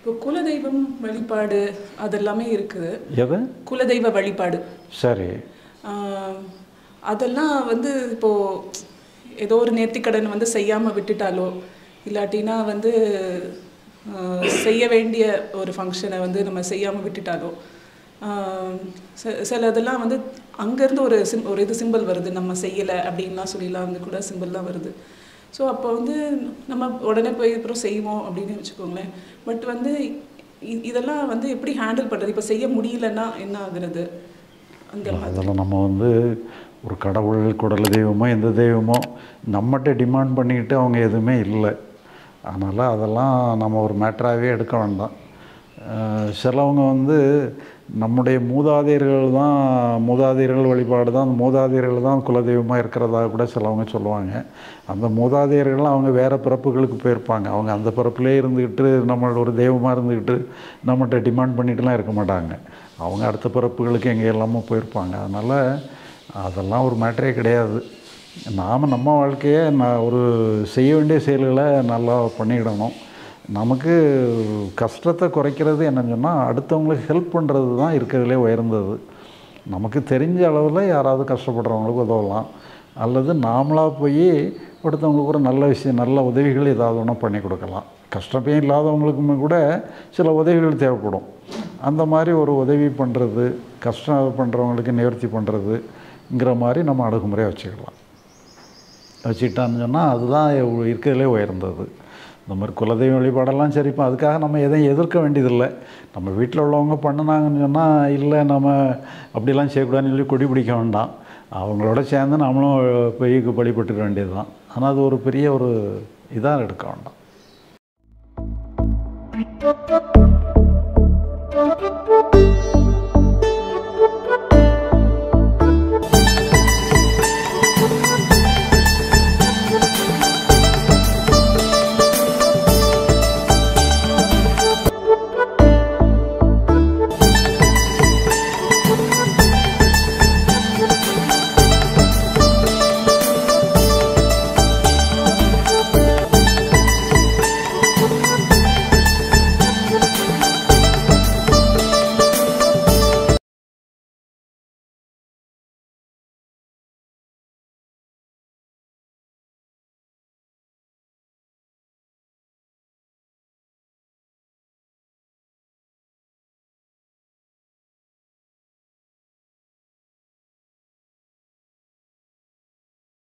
இப்போ குலதெய்வம் வழிபாடு அதெல்லாமே இருக்குது எது குலதெய்வ வழிபாடு சரி ஆஹ், அதெல்லாம் வந்து இப்போ ஏதோ ஒரு நேர்த்திக்கடன் வந்து செய்யாமல் விட்டுட்டாலோ இல்லாட்டினா வந்து ஆஹ், செய்ய வேண்டிய ஒரு ஃபங்க்ஷனை வந்து நம்ம செய்யாமல் விட்டுட்டாலோ ஆஹ், சில சில இதெல்லாம் வந்து அங்கேருந்து ஒரு சிம் ஒரு இது சிம்பிள் வருது நம்ம செய்யலை அப்படின்லாம் சொல்லிலாம் வந்து கூட சிம்பிள்லாம் வருது ஸோ அப்போ வந்து நம்ம உடனே போய் அப்புறம் செய்வோம் அப்படின்னு வச்சுக்கோங்களேன் பட் வந்து இ- இதெல்லாம் வந்து எப்படி ஹேண்டில் பண்ணுறது இப்போ செய்ய முடியலன்னா என்ன ஆகுறது அந்த மாதிரி அதில் நம்ம வந்து ஒரு கடவுள் குடல் தெய்வமோ எந்த தெய்வமோ நம்மகிட்ட டிமாண்ட் பண்ணிக்கிட்டு அவங்க எதுவுமே இல்லை அதனால் அதெல்லாம் நம்ம ஒரு மேட்டராகவே எடுக்க வேண்டாம் அஹ் சிலவங்க வந்து நம்முடைய மூதாதையர்கள் தான் மூதாதையர்கள் வழிபாடு தான் அந்த மூதாதையர்கள் தான் குலதெய்வமாக இருக்கிறதா கூட சிலவங்க சொல்லுவாங்க அந்த மூதாதையர்கள் அவங்க வேறு பிறப்புகளுக்கு போயிருப்பாங்க அவங்க அந்த பிறப்புலேயே இருந்துக்கிட்டு நம்ம ஒரு தெய்வமாக இருந்துக்கிட்டு நம்மகிட்ட டிமாண்ட் பண்ணிட்டுலாம் இருக்க மாட்டாங்க அவங்க அடுத்த பிறப்புகளுக்கு எங்கே எல்லாமோ போயிருப்பாங்க அதனால் அதெல்லாம் ஒரு மேட்டரே கிடையாது நாம் நம்ம வாழ்க்கையை நான் ஒரு செய்ய வேண்டிய செயல்களை நல்லா பண்ணிக்கிடணும் நமக்கு கஷ்டத்தை குறைக்கிறது என்னன்னு சொன்னால் அடுத்தவங்களுக்கு ஹெல்ப் பண்ணுறது தான் இருக்கிறதுலே உயர்ந்தது நமக்கு தெரிஞ்ச அளவில் யாராவது கஷ்டப்படுறவங்களுக்கு உதவலாம் அல்லது நாமளாக போய் ஒருத்தவங்களுக்கு ஒரு நல்ல விஷயம் நல்ல உதவிகள் ஏதாவது ஒன்று பண்ணி கொடுக்கலாம் கஷ்டமே இல்லாதவங்களுக்குமே கூட சில உதவிகள் தேவைப்படும் அந்த மாதிரி ஒரு உதவி பண்ணுறது கஷ்டம் பண்ணுறவங்களுக்கு நிவர்த்தி பண்ணுறதுங்கிற மாதிரி நம்ம அணுகுமுறையை வச்சுக்கலாம் வச்சுக்கிட்டான்னு சொன்னால் அதுதான் இருக்கிறதுலே உயர்ந்தது இந்த மாதிரி குலதெய்வ வழிபாடெல்லாம் சரி இப்போ அதுக்காக நம்ம எதையும் எதிர்க்க வேண்டியதில்லை நம்ம வீட்டில் உள்ளவங்க பண்ணினாங்கன்னு சொன்னால் இல்லை நம்ம அப்படிலாம் செய்யக்கூடாதுன்னு சொல்லி கொடி பிடிக்க வேண்டாம் அவங்களோட சேர்ந்து நம்மளும் போய் வழிபட்டுக்க வேண்டியது தான் ஆனால் அது ஒரு பெரிய ஒரு இதாக எடுக்க வேண்டாம் Thank you.